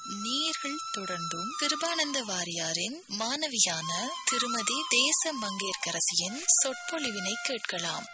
நேர்கள் தொடர்ந்தும் கிருபானந்த வாரியாரின் மாணவியான திருமதி தேச மங்கேற்கரசியின் சொற்பொழிவினை கேட்கலாம்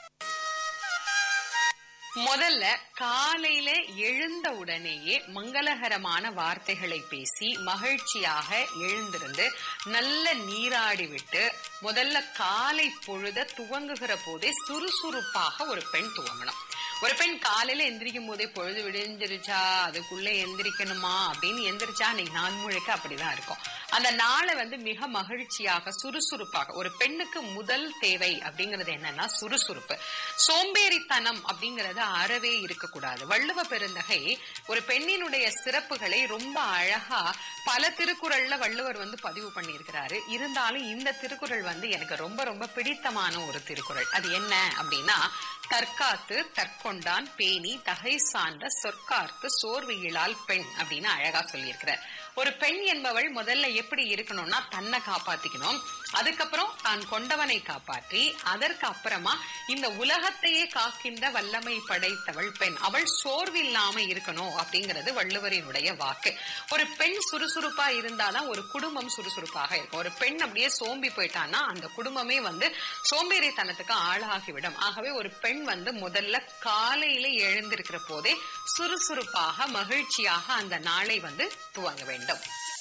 முதல்ல காலையில எழுந்த உடனேயே மங்களகரமான வார்த்தைகளை பேசி மகிழ்ச்சியாக எழுந்திருந்து நல்ல நீராடி விட்டு முதல்ல காலை பொழுத துவங்குகிற போதே சுறுசுறுப்பாக ஒரு பெண் துவங்கணும் ஒரு பெண் காலையில எந்திரிக்கும் போதே பொழுது விடிஞ்சிருச்சா அதுக்குள்ள எந்திரிக்கணுமா அப்படின்னு எந்திரிச்சா அன்னைக்கு நாள் முழுக்க அப்படிதான் இருக்கும் அந்த நாளை வந்து மிக மகிழ்ச்சியாக சுறுசுறுப்பாக ஒரு பெண்ணுக்கு முதல் தேவை அப்படிங்கிறது என்னன்னா சுறுசுறுப்பு சோம்பேறித்தனம் அப்படிங்கறது அறவே இருக்கக்கூடாது வள்ளுவ பெருந்தகை ஒரு பெண்ணினுடைய சிறப்புகளை ரொம்ப அழகா பல திருக்குறள்ல வள்ளுவர் வந்து பதிவு பண்ணியிருக்கிறாரு இருந்தாலும் இந்த திருக்குறள் வந்து எனக்கு ரொம்ப ரொம்ப பிடித்தமான ஒரு திருக்குறள் அது என்ன அப்படின்னா தற்காத்து தற்கொண்டான் பேணி தகை சார்ந்த சொற்கார்க்கு சோர்வு இழால் பெண் அப்படின்னு அழகா சொல்லியிருக்கிறார் ஒரு பெண் என்பவள் முதல்ல எப்படி இருக்கணும்னா தன்னை காப்பாத்திக்கணும் அதுக்கப்புறம் தான் கொண்டவனை காப்பாற்றி அதற்கு அப்புறமா இந்த உலகத்தையே காக்கின்ற வல்லமை படைத்தவள் பெண் அவள் சோர்வில்லாம இருக்கணும் அப்படிங்கிறது வள்ளுவரினுடைய வாக்கு ஒரு பெண் சுறுசுறுப்பா இருந்தாதான் ஒரு குடும்பம் சுறுசுறுப்பாக இருக்கும் ஒரு பெண் அப்படியே சோம்பி போயிட்டான்னா அந்த குடும்பமே வந்து சோம்பேறித்தனத்துக்கு ஆளாகிவிடும் ஆகவே ஒரு பெண் வந்து முதல்ல காலையில எழுந்திருக்கிற போதே சுறுசுறுப்பாக மகிழ்ச்சியாக அந்த நாளை வந்து துவங்க வேண்டும்